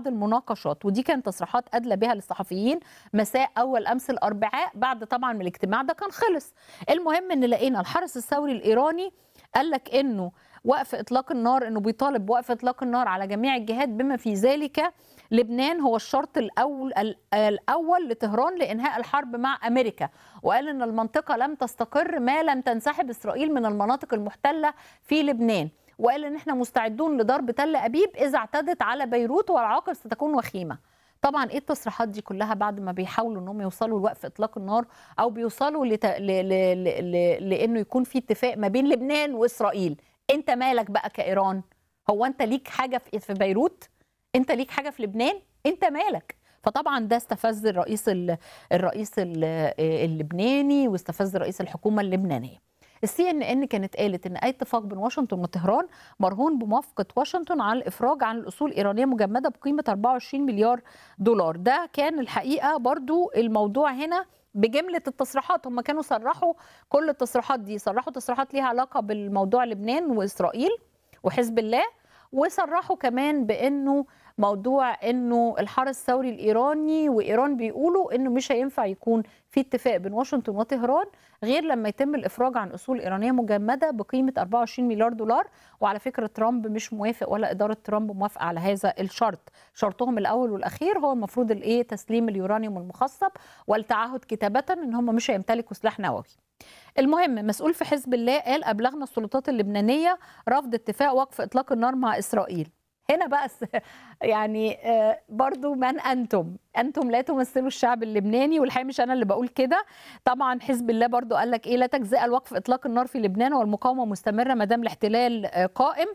بعض المناقشات ودي كانت تصريحات ادلى بها للصحفيين مساء اول امس الاربعاء بعد طبعا من الاجتماع ده كان خلص المهم ان لقينا الحرس الثوري الايراني قال لك انه وقف اطلاق النار انه بيطالب بوقف اطلاق النار على جميع الجهات بما في ذلك لبنان هو الشرط الاول الاول لطهران لانهاء الحرب مع امريكا وقال ان المنطقه لم تستقر ما لم تنسحب اسرائيل من المناطق المحتله في لبنان وقال ان احنا مستعدون لضرب تل ابيب اذا اعتدت على بيروت والعواقب ستكون وخيمه طبعا ايه التصريحات دي كلها بعد ما بيحاولوا انهم يوصلوا لوقف اطلاق النار او بيوصلوا لت... ل... ل... ل... ل... لانه يكون في اتفاق ما بين لبنان واسرائيل انت مالك بقى كايران هو انت ليك حاجه في في بيروت انت ليك حاجه في لبنان انت مالك فطبعا ده استفز الرئيس ال... الرئيس ال... اللبناني واستفز رئيس الحكومه اللبنانيه السي ان ان كانت قالت ان اي اتفاق بين واشنطن وطهران مرهون بموافقه واشنطن على الافراج عن الاصول الايرانيه مجمده بقيمه 24 مليار دولار ده كان الحقيقه برضو الموضوع هنا بجمله التصريحات هم كانوا صرحوا كل التصريحات دي صرحوا تصريحات ليها علاقه بالموضوع لبنان واسرائيل وحزب الله وصرحوا كمان بانه موضوع انه الحرس الثوري الايراني وايران بيقولوا انه مش هينفع يكون في اتفاق بين واشنطن وطهران غير لما يتم الافراج عن اصول ايرانيه مجمده بقيمه 24 مليار دولار وعلى فكره ترامب مش موافق ولا اداره ترامب موافقه على هذا الشرط شرطهم الاول والاخير هو المفروض الايه تسليم اليورانيوم المخصب والتعهد كتابه ان هم مش هيمتلكوا سلاح نووي المهم مسؤول في حزب الله قال ابلغنا السلطات اللبنانيه رفض اتفاق وقف اطلاق النار مع اسرائيل هنا بقى يعني برضو من انتم انتم لا تمثلوا الشعب اللبناني والحقيقه مش انا اللي بقول كده طبعا حزب الله برضو قال لك ايه لا تجزئ الوقف اطلاق النار في لبنان والمقاومه مستمره ما دام الاحتلال قائم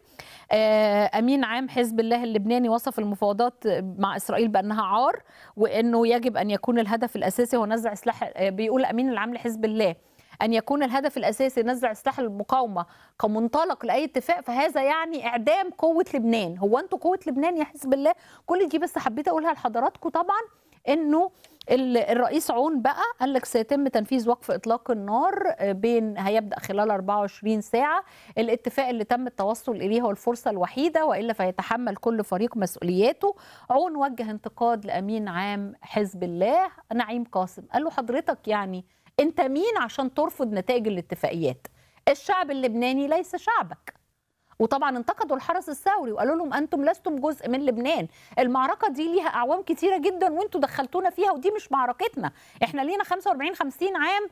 امين عام حزب الله اللبناني وصف المفاوضات مع اسرائيل بانها عار وانه يجب ان يكون الهدف الاساسي هو نزع سلاح بيقول امين العام لحزب الله ان يكون الهدف الاساسي نزع سلاح المقاومه كمنطلق لاي اتفاق فهذا يعني اعدام قوه لبنان هو انتوا قوه لبنان يا حزب الله كل دي بس حبيت اقولها لحضراتكم طبعا انه الرئيس عون بقى قال لك سيتم تنفيذ وقف اطلاق النار بين هيبدا خلال 24 ساعه الاتفاق اللي تم التوصل اليه هو الفرصه الوحيده والا فيتحمل كل فريق مسؤولياته عون وجه انتقاد لامين عام حزب الله نعيم قاسم قال له حضرتك يعني انت مين عشان ترفض نتائج الاتفاقيات الشعب اللبناني ليس شعبك وطبعا انتقدوا الحرس الثوري وقالوا لهم انتم لستم جزء من لبنان المعركه دي ليها اعوام كتيره جدا وانتوا دخلتونا فيها ودي مش معركتنا احنا لينا 45 50 عام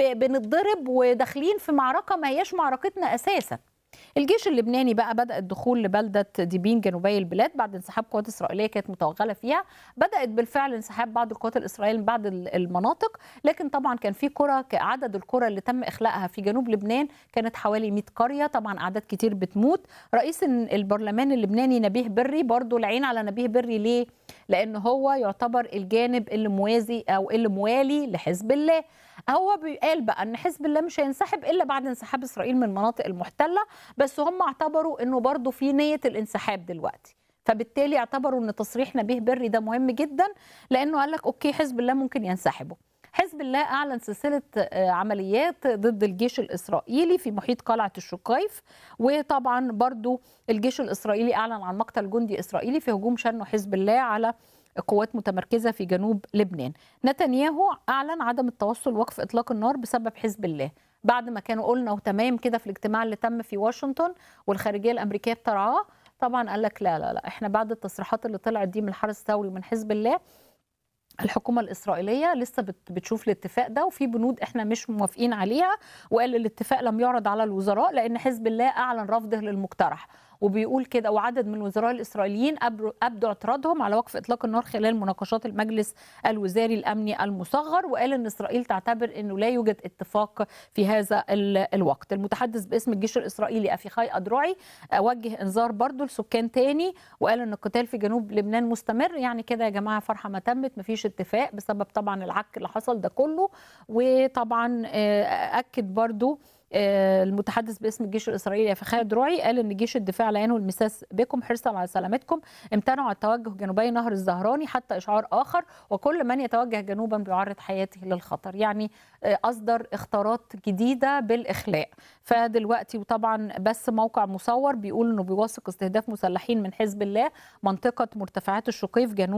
بنتضرب وداخلين في معركه ما هياش معركتنا اساسا الجيش اللبناني بقى بدا الدخول لبلده ديبين جنوبي البلاد بعد انسحاب قوات اسرائيليه كانت متوغله فيها بدات بالفعل انسحاب بعض القوات الاسرائيليه من بعض المناطق لكن طبعا كان في قرى عدد القرى اللي تم اخلاءها في جنوب لبنان كانت حوالي 100 قريه طبعا اعداد كتير بتموت رئيس البرلمان اللبناني نبيه بري برضه العين على نبيه بري ليه لان هو يعتبر الجانب اللي موازي او اللي موالي لحزب الله هو بيقال بقى ان حزب الله مش هينسحب الا بعد انسحاب اسرائيل من المناطق المحتله بس هم اعتبروا انه برضه في نيه الانسحاب دلوقتي فبالتالي اعتبروا ان تصريح نبيه بري ده مهم جدا لانه قال لك اوكي حزب الله ممكن ينسحبوا حزب الله اعلن سلسله عمليات ضد الجيش الاسرائيلي في محيط قلعه الشقايف وطبعا برضو الجيش الاسرائيلي اعلن عن مقتل جندي اسرائيلي في هجوم شنه حزب الله على قوات متمركزة في جنوب لبنان نتنياهو أعلن عدم التوصل وقف إطلاق النار بسبب حزب الله بعد ما كانوا قلنا وتمام كده في الاجتماع اللي تم في واشنطن والخارجية الأمريكية بترعاه طبعا قال لك لا لا لا احنا بعد التصريحات اللي طلعت دي من الحرس الثوري ومن حزب الله الحكومة الإسرائيلية لسه بتشوف الاتفاق ده وفي بنود احنا مش موافقين عليها وقال الاتفاق لم يعرض على الوزراء لأن حزب الله أعلن رفضه للمقترح وبيقول كده وعدد من الوزراء الاسرائيليين ابدوا اعتراضهم على وقف اطلاق النار خلال مناقشات المجلس الوزاري الامني المصغر وقال ان اسرائيل تعتبر انه لا يوجد اتفاق في هذا الوقت المتحدث باسم الجيش الاسرائيلي افيخاي ادروعي وجه انذار برضه لسكان تاني وقال ان القتال في جنوب لبنان مستمر يعني كده يا جماعه فرحه ما تمت مفيش اتفاق بسبب طبعا العك اللي حصل ده كله وطبعا اكد برضه آه، المتحدث باسم الجيش الاسرائيلي فخالد دروعي قال ان جيش الدفاع لا ينوي المساس بكم حرصا على سلامتكم امتنعوا عن التوجه جنوبي نهر الزهراني حتى اشعار اخر وكل من يتوجه جنوبا بيعرض حياته للخطر يعني آه، اصدر اختارات جديده بالاخلاء فدلوقتي وطبعا بس موقع مصور بيقول انه بيوثق استهداف مسلحين من حزب الله منطقه مرتفعات الشقيف جنوب